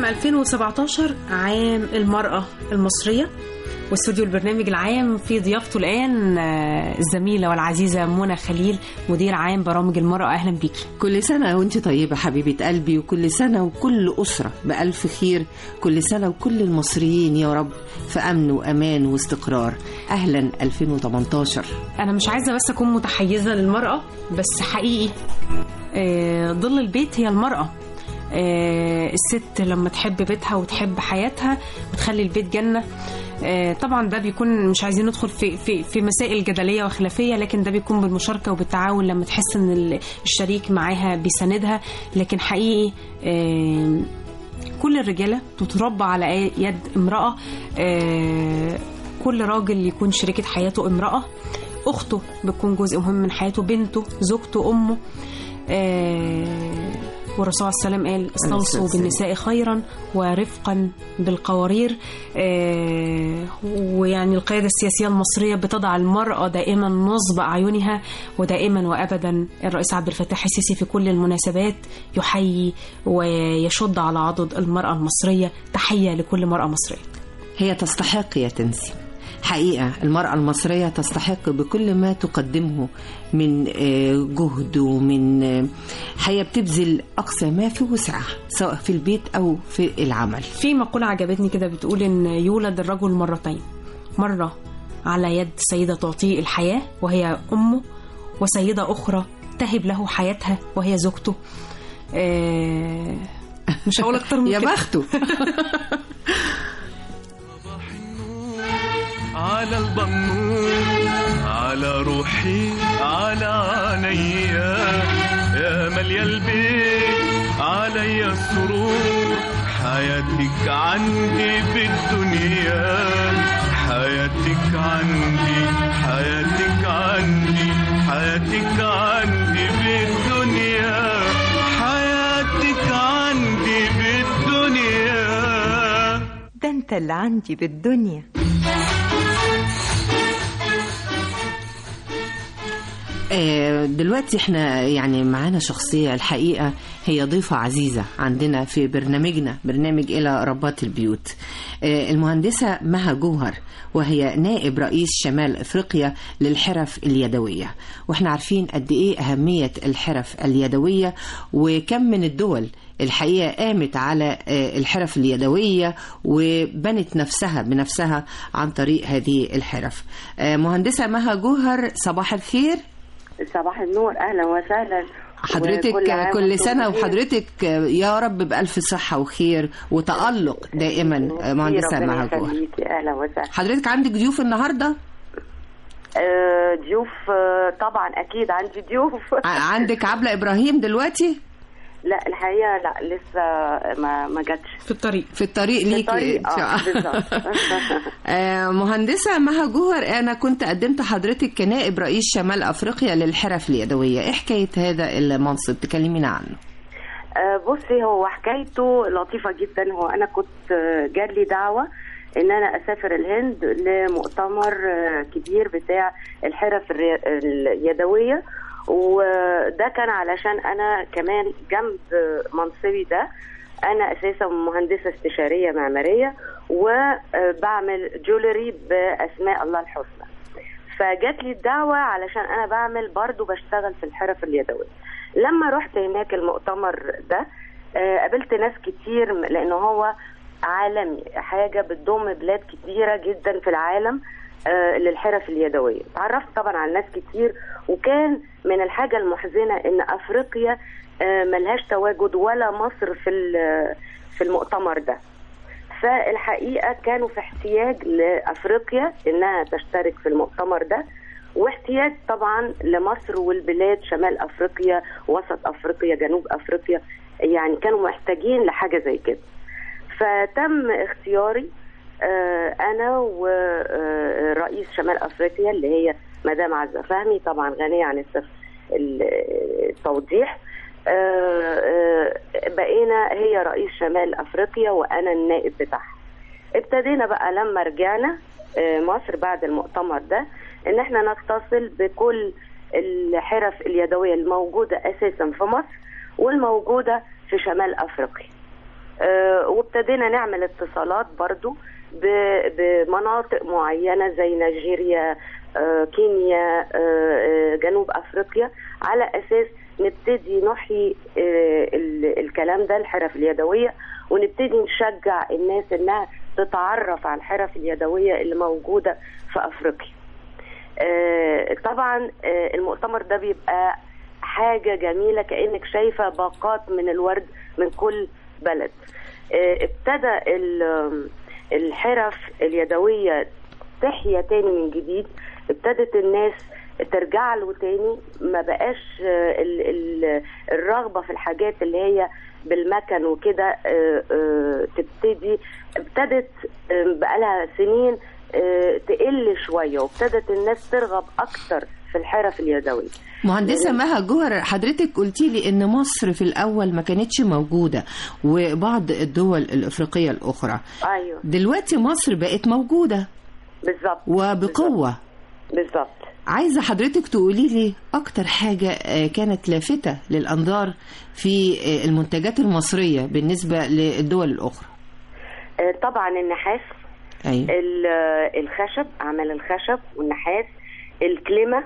عام 2017 عام المرأة المصرية واستوديو البرنامج العام في ضيافته الآن آه، الزميلة والعزيزة منى خليل مدير عام برامج المرأة أهلا بيكي كل سنة وانت طيبة حبيبة قلبي وكل سنة وكل أسرة بألف خير كل سنة وكل المصريين يا رب في أمن وأمان واستقرار أهلا 2018 أنا مش عايزة بس أكون متحيزة للمرأة بس حقيقي آه، ظل البيت هي المرأة آه، الست لما تحب بيتها وتحب حياتها بتخلي البيت جنة آه، طبعا ده بيكون مش عايزين ندخل في في في مسائل جدليه وخلافيه لكن ده بيكون بالمشاركه وبالتعاون لما تحس ان ال- الشريك معاها بيساندها لكن حقيقي آه، كل الرجاله تتربى على يد امراه آه، كل راجل يكون شريكة حياته امرأة أخته بتكون جزء مهم من حياته بنته زوجته أمه آه، والرسول صلى الله عليه وسلم قال استوصوا والسلام. بالنساء خيرا ورفقا بالقوارير آه، ويعني القيادة السياسية المصرية بتضع المرأة دائما نصب أعينها ودائما وأبدا الرئيس عبد الفتاح السيسي في كل المناسبات يحيي ويشد على عضد المرأة المصرية تحية لكل مرأة مصرية هي تستحق يا تنسي حقيقة المرأة المصرية تستحق بكل ما تقدمه من آه، جهد ومن آه، حقيقة بتبذل أقصى ما في وسعها سواء في البيت أو في العمل في مقولة عجبتني كده بتقول إن يولد الرجل مرتين مرة على يد سيدة تعطيه الحياة وهي أمه وسيدة أخرى تهب له حياتها وهي زوجته آه، مش هقول أكتر من يا كده بخته على البنور على روحي على عينيا يا مالية البيت عليا السرور حياتك عندي بالدنيا حياتك عندي حياتك عندي حياتك عندي بالدنيا حياتك عندي بالدنيا ده انت اللي عندي بالدنيا آه، دلوقتي احنا يعني معانا شخصية الحقيقة هي ضيفة عزيزة عندنا في برنامجنا برنامج إلى ربات البيوت آه، المهندسة مها جوهر وهي نائب رئيس شمال أفريقيا للحرف اليدوية واحنا عارفين قد إيه أهمية الحرف اليدوية وكم من الدول الحقيقة قامت على آه، الحرف اليدوية وبنت نفسها بنفسها عن طريق هذه الحرف آه، مهندسة مها جوهر صباح الخير صباح النور اهلا وسهلا حضرتك وكل عام كل وانتم سنة بخير. وحضرتك يا رب بألف صحة وخير وتألق دائما مهندسة ربنا مها جوهر يخليكي اهلا وسهلا حضرتك عندك ضيوف النهاردة آه، ضيوف آه، طبعا اكيد عندي ضيوف ع- عندك عبلة إبراهيم دلوقتي لا الحقيقه لا لسه ما ما جاتش في الطريق في الطريق في ليكي الطريق، إن شاء آه، الله. بالظبط. آه، مهندسة مها جوهر أنا كنت قدمت حضرتك كنائب رئيس شمال أفريقيا للحرف اليدوية إيه حكاية هذا المنصب تكلمينا عنه آه، بصي هو حكايته لطيفه جدا هو انا كنت آه، جالي دعوه ان انا اسافر الهند لمؤتمر آه، كبير بتاع الحرف الري- اليدويه وده كان علشان انا كمان جنب منصبي ده انا اساسا مهندسه استشاريه معماريه وبعمل جولري باسماء الله الحسنى فجات لي الدعوة علشان أنا بعمل برضو بشتغل في الحرف اليدوية لما رحت هناك المؤتمر ده آه، قابلت ناس كتير م- لأن هو عالمي حاجة بتضم بلاد كتيرة جدا في العالم آه، للحرف اليدوية تعرفت طبعا على ناس كتير وكان من الحاجة المحزنة إن أفريقيا آه، ملهاش تواجد ولا مصر في ال- في المؤتمر ده فالحقيقه كانوا في احتياج لافريقيا انها تشترك في المؤتمر ده واحتياج طبعا لمصر والبلاد شمال افريقيا وسط افريقيا جنوب افريقيا يعني كانوا محتاجين لحاجه زي كده فتم اختياري آه، انا ورئيس شمال افريقيا اللي هي مدام عزه فهمي طبعا غنيه عن التف- ال- التوضيح آه، آه، بقينا هي رئيس شمال افريقيا وانا النائب بتاعها ابتدينا بقى لما رجعنا آه، مصر بعد المؤتمر ده ان احنا نتصل بكل الحرف اليدويه الموجوده اساسا في مصر والموجوده في شمال افريقيا آه، وابتدينا نعمل اتصالات برضو ب- بمناطق معينة زي نيجيريا آه، كينيا آه، آه، جنوب أفريقيا على أساس نبتدي نحيي آه، ال- الكلام ده الحرف اليدوية ونبتدي نشجع الناس إنها تتعرف على الحرف اليدوية اللي موجودة في أفريقيا آه، طبعا آه، المؤتمر ده بيبقى حاجة جميلة كأنك شايفة باقات من الورد من كل بلد آه، ابتدى ال- الحرف اليدوية تحيا تاني من جديد ابتدت الناس ترجع له تاني ما بقاش آه، ال- ال- الرغبة في الحاجات اللي هي بالمكن وكده آه، آه، تبتدي ابتدت آه، بقالها سنين آه، تقل شوية وابتدت الناس ترغب أكتر في الحرف اليدوية مهندسة مها جوهر حضرتك قلتي لي ان مصر في الاول ما كانتش موجودة وبعض الدول الافريقية الاخرى أيوه دلوقتي مصر بقت موجودة بالظبط وبقوة بالظبط عايزة حضرتك تقولي لي أكتر حاجة آه، كانت لافتة للأنظار في آه، المنتجات المصرية بالنسبة للدول الأخرى آه، طبعا النحاس أيوة. ال- آه، الخشب أعمال الخشب والنحاس الكلمة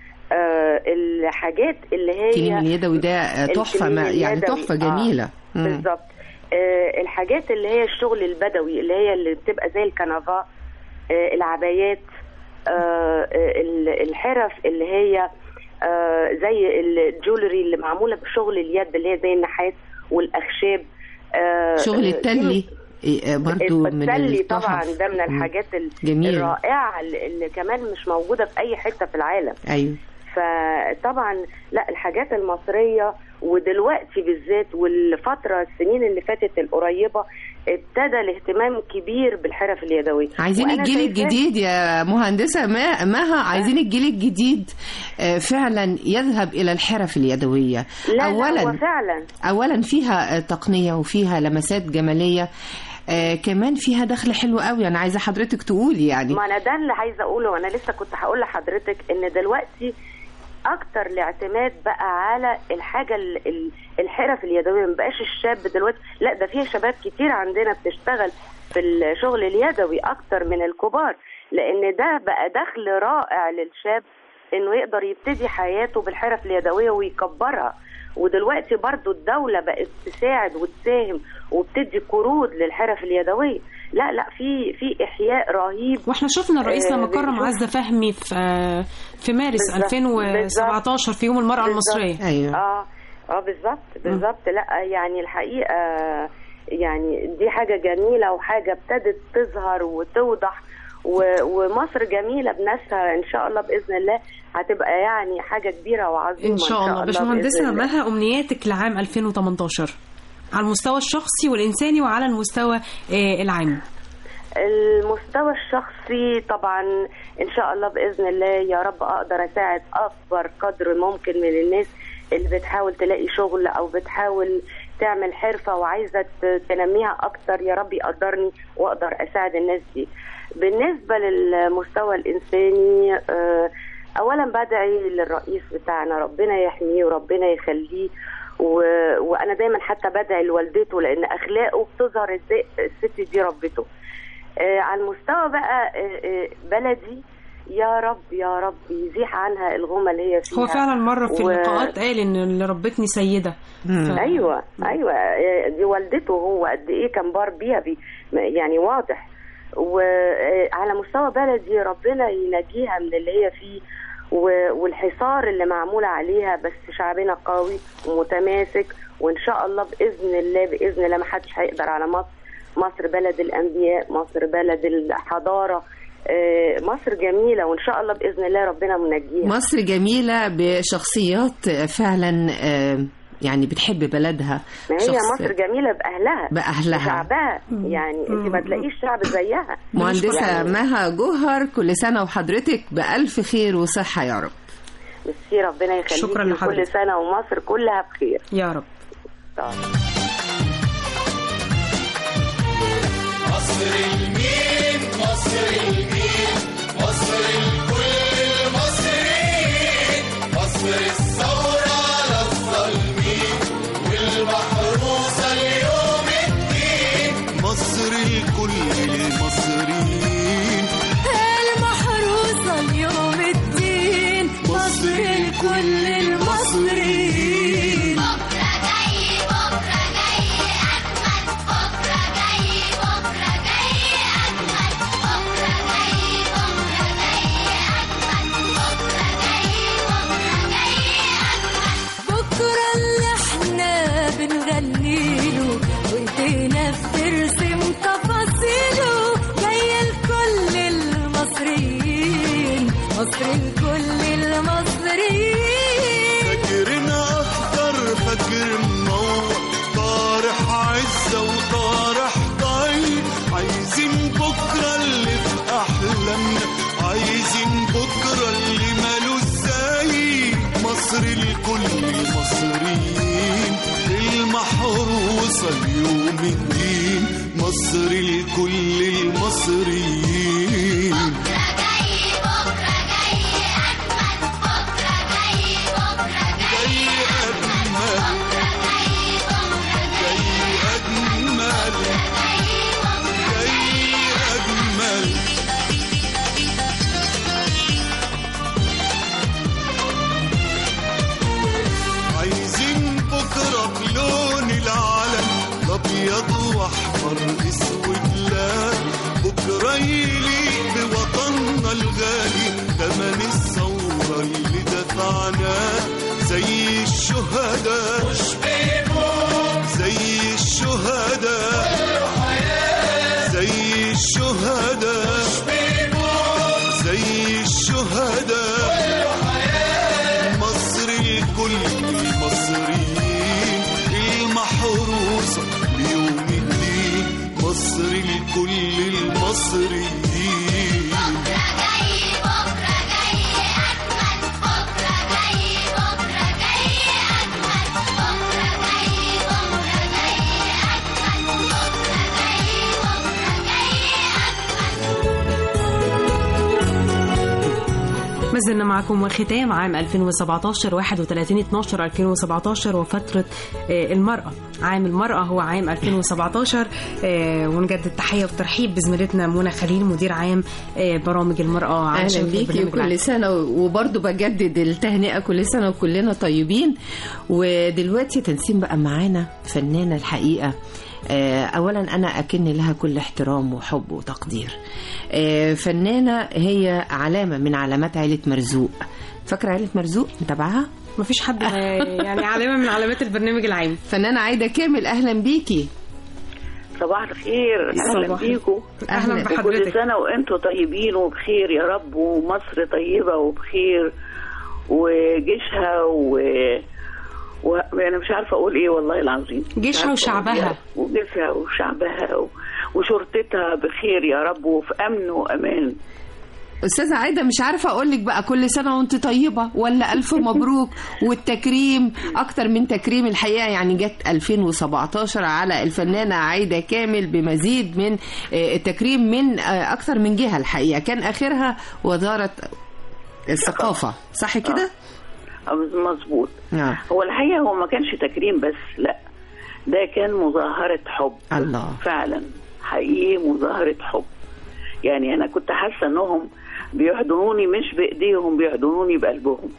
آه، الحاجات اللي هي الكليم اليدوي ده آه، تحفة الكليم ما- يعني اليدوي. تحفة آه، جميلة مم. بالظبط آه، الحاجات اللي هي الشغل البدوي اللي هي اللي بتبقى زي الكنفا آه، العبايات آه، آه، ال- الحرف اللي هي آه، زي الجولري اللي معموله بشغل اليد اللي هي زي النحاس والاخشاب آه، شغل آه، التلي آه، برضو من التلي طبعا التحف. ده من مم. الحاجات ال- جميل. الرائعه اللي اللي كمان مش موجوده في اي حته في العالم أيوة فطبعا لا الحاجات المصريه ودلوقتي بالذات والفتره السنين اللي فاتت القريبه ابتدى الاهتمام كبير بالحرف اليدويه عايزين وأنا الجيل شايفاه- الجديد يا مهندسة ما- مها عايزين الجيل الجديد آه، فعلا يذهب إلى الحرف اليدوية لا لا أولا هو فعلا اولا فيها آه، تقنيه وفيها لمسات جماليه آه كمان فيها دخل حلو قوي انا عايزه حضرتك تقولي يعني ما انا ده اللي عايزه اقوله وانا لسه كنت هقول لحضرتك ان دلوقتي اكتر الاعتماد بقى على الحاجه ال- ال- الحرف اليدويه ما بقاش الشاب دلوقتي لا ده في شباب كتير عندنا بتشتغل في الشغل اليدوي اكتر من الكبار لان ده بقى دخل رائع للشاب انه يقدر يبتدي حياته بالحرف اليدويه ويكبرها ودلوقتي برضو الدولة بقت تساعد وتساهم وبتدي قروض للحرف اليدوية لا لا في في إحياء رهيب واحنا شفنا الرئيس آه، لما كرم بنشوف- عزة فهمي في آه، في مارس بالظبط، 2017 في يوم المرأة بالظبط. المصرية ايوه اه اه بالظبط بالظبط لا يعني الحقيقه يعني دي حاجه جميله وحاجه ابتدت تظهر وتوضح و- ومصر جميله بناسها ان شاء الله باذن الله هتبقى يعني حاجه كبيره وعظيمه ان شاء الله بإذن باشمهندسة الله. مها امنياتك لعام 2018 على المستوى الشخصي والانساني وعلى المستوى آه، العام المستوى الشخصي طبعا ان شاء الله باذن الله يا رب اقدر اساعد اكبر قدر ممكن من الناس اللي بتحاول تلاقي شغل او بتحاول تعمل حرفه وعايزه ت- تنميها اكتر يا رب يقدرني واقدر اساعد الناس دي بالنسبه للمستوى الانساني آه، اولا بدعي للرئيس بتاعنا ربنا يحميه وربنا يخليه و... وانا دايما حتى بدعي لوالدته لان اخلاقه بتظهر ازاي الست دي ربته آه، على المستوى بقى آه، آه، بلدي يا رب يا رب يزيح عنها الغمة اللي هي فيها هو فعلا مرة في و- اللقاءات قال ان اللي ربتني سيدة ف... ايوه ايوه آه، دي والدته هو قد ايه كان بار بيها بي يعني واضح وعلى مستوى بلدي ربنا ينجيها من اللي هي فيه و- والحصار اللي معمول عليها بس شعبنا قوي ومتماسك وان شاء الله باذن الله باذن الله ما حدش هيقدر على مصر مصر بلد الانبياء مصر بلد الحضاره آه، مصر جميله وان شاء الله باذن الله ربنا منجيها مصر جميلة بشخصيات فعلا آه، يعني بتحب بلدها ما هي شخص- مصر جميله باهلها بأهلها. شعبها يعني انت ما تلاقيش شعب زيها مهندسة يعني مها جوهر كل سنة وحضرتك بألف خير وصحة يا رب ميرسي ربنا يخليكي شكراً كل لحضرتك. سنه ومصر كلها بخير يا رب طبعا. مصر المين مصر المين مصر الكل المصريين مصر الثورة على الظالمين والمحروسة اليوم الدين نغنيله وايدينا بترسم تفاصيله جاية لكل المصريين مصر لكل المصريين فاكرنا اخضر فاكر منور طارح عزة وطارح طيب عايزين بكرة اللي في أحلامنا عايزين بكرة اللي مالوش زي مصر لكل المصريين المحروسة اليوم الدين مصر لكل المصريين جاي أجمل جاي أجمل جاي أجمل عايزين بكرة بلون العالم أبيض وأحمر أسود لا بكرة يليق بوطننا الغالي تمن الثورة اللي دفعناه زي الشهداء مش زي الشهداء زي الشهداء زي الشهداء مصر لكل المصريين المحروسة ليوم الدين مصر لكل المصريين ما زلنا معكم وختام عام 2017 31 12 2017 وفترة آه، المرأة عام المرأة هو عام 2017 آه، ونجدد تحية وترحيب بزميلتنا منى خليل مدير عام آه، برامج المرأة على اهلا شبكة بيكي البرنامج العام. وكل سنه وبرضه بجدد التهنئه كل سنه وكلنا طيبين ودلوقتي تنسيم بقى معانا فنانه الحقيقه آه، اولا انا اكن لها كل احترام وحب وتقدير آه، فنانه هي علامه من علامات عائله مرزوق فاكره عائله مرزوق متابعها مفيش حد آه، يعني علامة من علامات البرنامج العام فنانه عايده كامل اهلا بيكي صباح الخير اهلا صباح بيكم أهلا أهلا. وكل بحضرتك سنه وانتم طيبين وبخير يا رب ومصر طيبه وبخير وجيشها و وانا مش عارفه اقول ايه والله العظيم مش جيشها عارفة أقول وشعبها. إيه. وجيشها وشعبها و... وشرطتها بخير يا رب وفي امن وامان استاذه عايده مش عارفه اقول لك بقى كل سنه وانت طيبه ولا الف مبروك والتكريم اكتر من تكريم الحقيقه يعني جت 2017 على الفنانه عايده كامل بمزيد من آه، التكريم من آه، اكتر من جهه الحقيقه كان اخرها وزاره الثقافه صح كده مظبوط نعم هو الحقيقه هو ما كانش تكريم بس لا ده كان مظاهره حب الله فعلا حقيقي مظاهرة حب يعني أنا كنت حاسة إنهم بيحضنوني مش بإيديهم بيحضنوني بقلبهم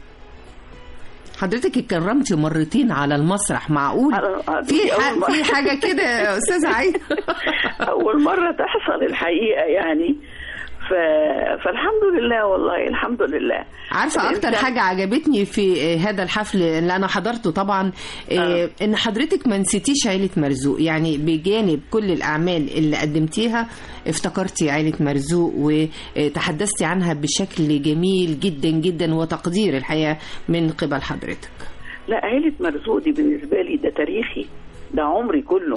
حضرتك اتكرمتي مرتين على المسرح معقول أنا- أنا- في دي ح... أول مرة. في حاجه كده يا استاذه عايده أول مرة تحصل الحقيقة يعني ف... فالحمد لله والله الحمد لله عارفه اكتر الإنسان- حاجه عجبتني في آه، هذا الحفل اللي انا حضرته طبعا آه، آه. ان حضرتك ما نسيتيش عيله مرزوق يعني بجانب كل الاعمال اللي قدمتيها افتكرتي عيله مرزوق وتحدثتي عنها بشكل جميل جدا جدا وتقدير الحقيقه من قبل حضرتك لا عيلة مرزوق دي بالنسبة لي ده تاريخي ده عمري كله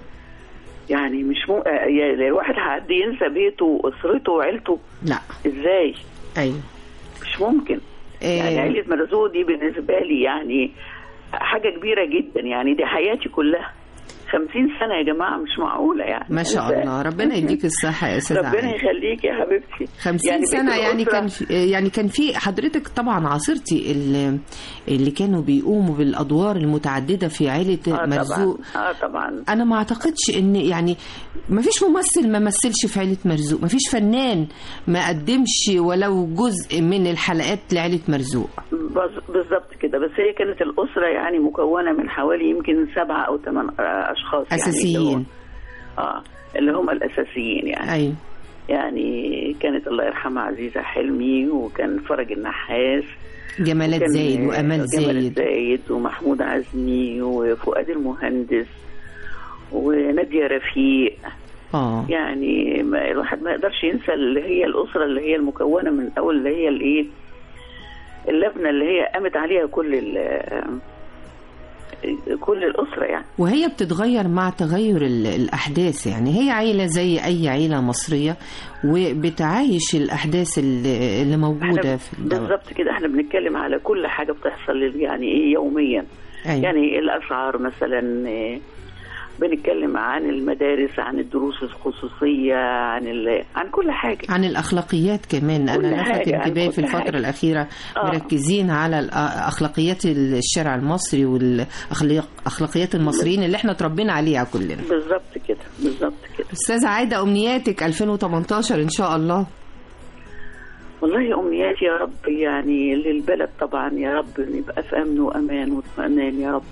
يعني مش مو... آه، يعني الواحد حد ينسى بيته وأسرته وعيلته لا إزاي ايوه مش ممكن يعني آه، عيلة مرزوق دي بالنسبة لي يعني حاجة كبيرة جدا يعني دي حياتي كلها خمسين سنة يا جماعة مش معقولة يعني ما شاء إزاي؟ الله ربنا يديك الصحه يا استاذه ربنا عايدة. يخليك يا حبيبتي 50 يعني سنة بيت يعني الأسرة- كان في يعني كان في حضرتك طبعا عاصرتي ال- اللي كانوا بيقوموا بالادوار المتعددة في عائلة آه مرزوق طبعا اه طبعا انا ما اعتقدش ان يعني ما فيش ممثل ما مثلش في عائلة مرزوق ما فيش فنان ما قدمش ولو جزء من الحلقات لعائلة مرزوق بز- بالظبط كده بس هي كانت الأسرة يعني مكونة من حوالي يمكن سبعة أو ثمان أشخاص يعني اللي اساسيين هو- اه اللي هم الأساسيين يعني ايوه يعني كانت الله يرحمها عزيزة حلمي وكان فرج النحاس جمالات كان زايد وامال جمال زايد زايد ومحمود عزمي و... وفؤاد المهندس ونادية رفيق اه يعني ما الواحد ما يقدرش ينسى اللي هي الأسرة اللي هي المكونة من أول اللي هي الإيه اللبنة اللي هي قامت عليها كل ال- كل الأسرة يعني وهي بتتغير مع تغير ال- الأحداث يعني هي عيلة زي أي عيلة مصرية وبتعايش الأحداث اللي اللي موجودة احنا في الدولة بالظبط كده احنا بنتكلم على كل حاجة بتحصل يعني ايه يوميا أيوة. يعني الأسعار مثلا إيه، بنتكلم عن المدارس عن الدروس الخصوصية عن ال... عن كل حاجة عن الأخلاقيات كمان كل أنا لفت حاجة، عن انتباهي في كل الفترة حاجة. الأخيرة آه. مركزين على الأ- أخلاقيات الشارع المصري والأخلاقيات المصريين اللي احنا اتربينا عليها كلنا بالظبط كده بالظبط كده أستاذة عايدة أمنياتك 2018 إن شاء الله والله أمنياتي يا رب يعني للبلد طبعا يا رب نبقى في أمن وأمان واطمئنان يا رب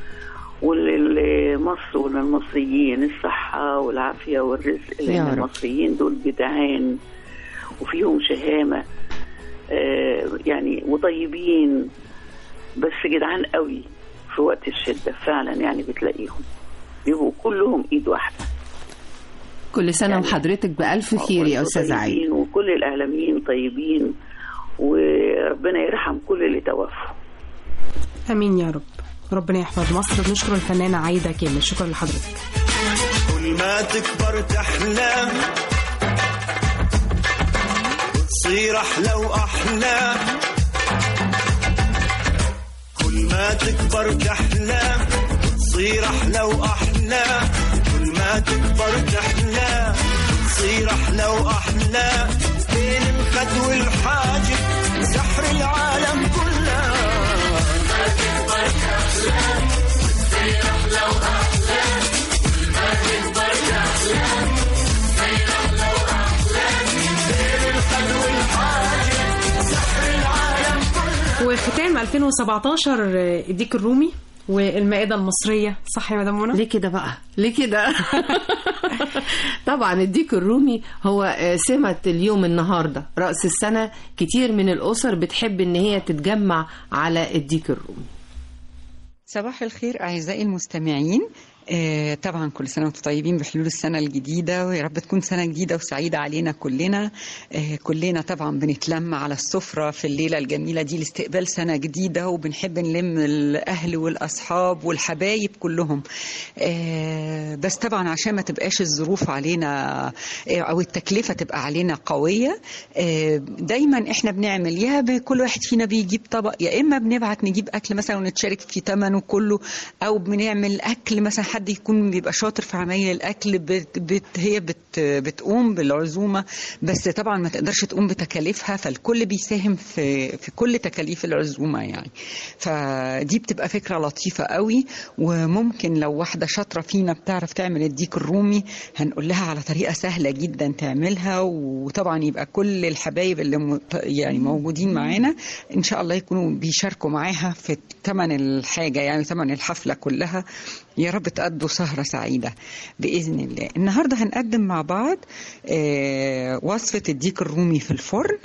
ولمصر وللمصريين الصحة والعافية والرزق يا لأن رب. المصريين دول جدعان وفيهم شهامة آه، يعني وطيبين بس جدعان قوي في وقت الشدة فعلا يعني بتلاقيهم بيبقوا كلهم إيد واحدة كل سنة يعني- وحضرتك بألف خير يا أستاذة عايدة طيبين وكل الإعلاميين طيبين وربنا يرحم كل اللي توفوا امين يا رب ربنا يحفظ مصر بنشكر الفنانه عايده كامل شكرا لحضرتك كل ما تكبر تحلم تصير أحلى وأحلى كل ما تكبر تحلم تصير أحلى وأحلى كل ما تكبر تحلم تصير أحلى وأحلى بين الخد والحاجب سحر العالم كله وختام 2017 آه، الديك الرومي والمائده المصريه صح يا مدام منى ليه كده بقى ليه كده طبعا الديك الرومي هو آه، سمة اليوم النهاردة رأس السنة كتير من الأسر بتحب إن هي تتجمع على الديك الرومي صباح الخير أعزائي المستمعين آه، طبعا كل سنة وانتم طيبين بحلول السنة الجديدة ويا رب تكون سنة جديدة وسعيدة علينا كلنا آه، كلنا طبعا بنتلم على السفرة في الليلة الجميلة دي لاستقبال سنة جديدة وبنحب نلم الأهل والأصحاب والحبايب كلهم آه، بس طبعا عشان ما تبقاش الظروف علينا آه، أو التكلفة تبقى علينا قوية آه، دايما احنا بنعمل يا ب- كل واحد فينا بيجيب طبق يا إما بنبعت نجيب أكل مثلا ونتشارك في ثمنه كله أو بنعمل أكل مثلا حد يكون بيبقى شاطر في عمايل الأكل بت بت هي بت بتقوم بالعزومة بس طبعا ما تقدرش تقوم بتكاليفها فالكل بيساهم في في كل تكاليف العزومة يعني فدي بتبقى فكرة لطيفة قوي وممكن لو واحدة شاطرة فينا بتعرف تعمل الديك الرومي هنقول لها على طريقة سهلة جدا تعملها وطبعا يبقى كل الحبايب اللي م- يعني موجودين معانا ان شاء الله يكونوا بيشاركوا معاها في ثمن الحاجة يعني ثمن الحفلة كلها يا رب تقضوا سهرة سعيدة بإذن الله النهاردة هنقدم مع بعض آه، وصفة الديك الرومي في الفرن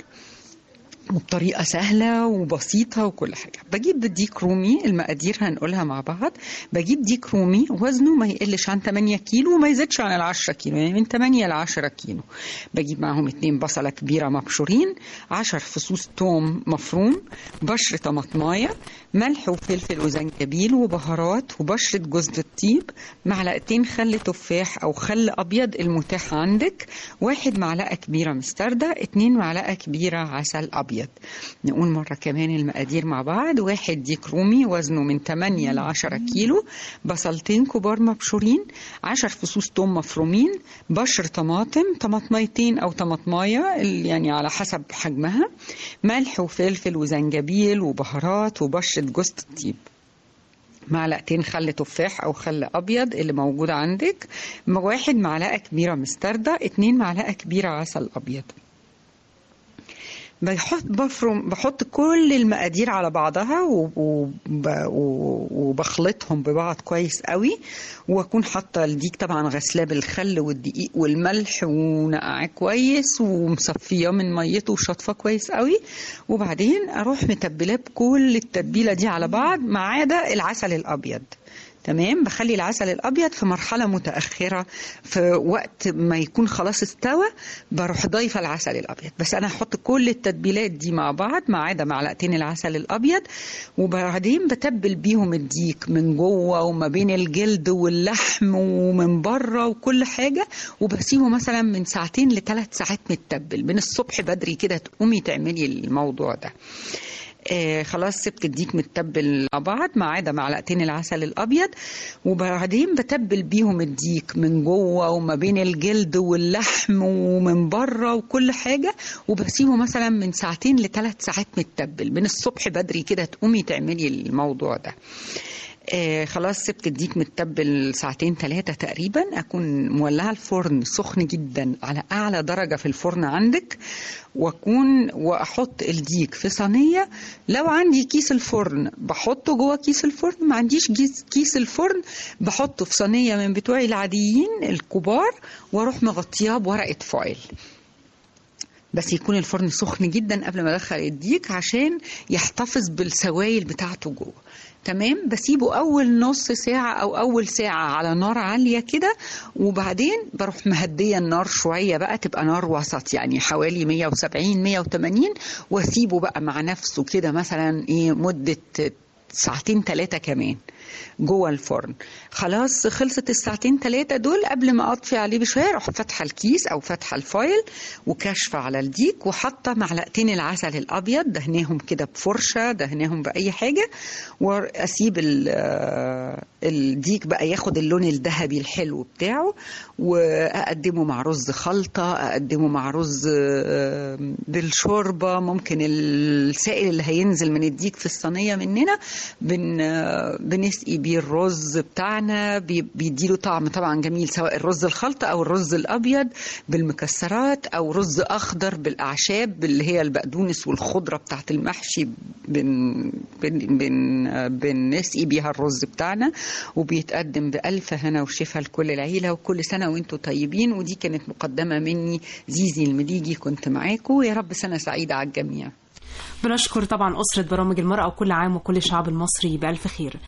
وبطريقة سهلة وبسيطة وكل حاجة بجيب ديك رومي المقادير هنقولها مع بعض بجيب ديك رومي وزنه ما يقلش عن 8 كيلو وما يزيدش عن ال 10 كيلو يعني من 8 ل 10 كيلو بجيب معاهم اتنين بصلة كبيرة مبشورين 10 فصوص توم مفروم بشر طماطماية ملح وفلفل وزنجبيل وبهارات وبشرة جوز الطيب معلقتين خل تفاح أو خل أبيض المتاح عندك واحد معلقة كبيرة مستردة اتنين معلقة كبيرة عسل أبيض نقول مرة كمان المقادير مع بعض واحد ديك رومي وزنه من 8 ل 10 كيلو بصلتين كبار مبشورين 10 فصوص توم مفرومين بشر طماطم طماطميتين أو طماطماية ال- يعني على حسب حجمها ملح وفلفل وزنجبيل وبهارات وبشرة جوز الطيب معلقتين خل تفاح او خل ابيض اللي موجود عندك واحد معلقه كبيره مستردة اتنين معلقه كبيره عسل ابيض بحط بفرم بحط كل المقادير على بعضها و- وب- و- وبخلطهم ببعض كويس قوي واكون حاطه الديك طبعا غسلاه بالخل والدقيق والملح ونقعاه كويس ومصفيه من ميته وشطفه كويس قوي وبعدين اروح متبلاه بكل التتبيله دي على بعض ما عدا العسل الابيض تمام بخلي العسل الابيض في مرحله متاخره في وقت ما يكون خلاص استوى بروح ضايفه العسل الابيض بس انا هحط كل التتبيلات دي مع بعض ما عدا معلقتين العسل الابيض وبعدين بتبل بيهم الديك من جوه وما بين الجلد واللحم ومن بره وكل حاجه وبسيبه مثلا من ساعتين لثلاث ساعات متبل من الصبح بدري كده تقومي تعملي الموضوع ده آه خلاص سبت الديك متبل مع بعض ما عدا معلقتين العسل الابيض وبعدين بتبل بيهم الديك من جوه وما بين الجلد واللحم ومن بره وكل حاجه وبسيبه مثلا من ساعتين لثلاث ساعات متبل من الصبح بدري كده تقومي تعملي الموضوع ده آه خلاص سبت الديك متبل ساعتين ثلاثة تقريبا أكون مولعة الفرن سخن جدا على أعلى درجة في الفرن عندك وأكون وأحط الديك في صينية لو عندي كيس الفرن بحطه جوه كيس الفرن ما عنديش كيس, كيس الفرن بحطه في صينية من بتوعي العاديين الكبار وأروح مغطياه بورقة فويل بس يكون الفرن سخن جدا قبل ما ادخل الديك عشان يحتفظ بالسوائل بتاعته جوه تمام بسيبه اول نص ساعه او اول ساعه على نار عاليه كده وبعدين بروح مهديه النار شويه بقى تبقى نار وسط يعني حوالي 170 180 واسيبه بقى مع نفسه كده مثلا ايه مده ساعتين ثلاثة كمان جوه الفرن خلاص خلصت الساعتين ثلاثة دول قبل ما أطفي عليه بشوية أروح فاتحة الكيس أو فاتحة الفايل وكاشفة على الديك وحاطة معلقتين العسل الأبيض دهناهم كده بفرشة دهناهم بأي حاجة وأسيب الديك بقى ياخد اللون الذهبي الحلو بتاعه وأقدمه مع رز خلطة أقدمه مع رز بالشوربة ممكن السائل اللي هينزل من الديك في الصينية مننا بن بنسقي بيه الرز بتاعنا بيديله طعم طبعا جميل سواء الرز الخلطة أو الرز الأبيض بالمكسرات أو رز أخضر بالأعشاب اللي هي البقدونس والخضرة بتاعت المحشي بن بن بن بنسقي بيها الرز بتاعنا وبيتقدم بألف هنا وشفا لكل العيلة وكل سنة وانتم طيبين ودي كانت مقدمة مني زيزي المليجي كنت معاكم يا رب سنة سعيدة على الجميع بنشكر طبعا أسرة برامج المرأة وكل عام وكل الشعب المصري بألف خير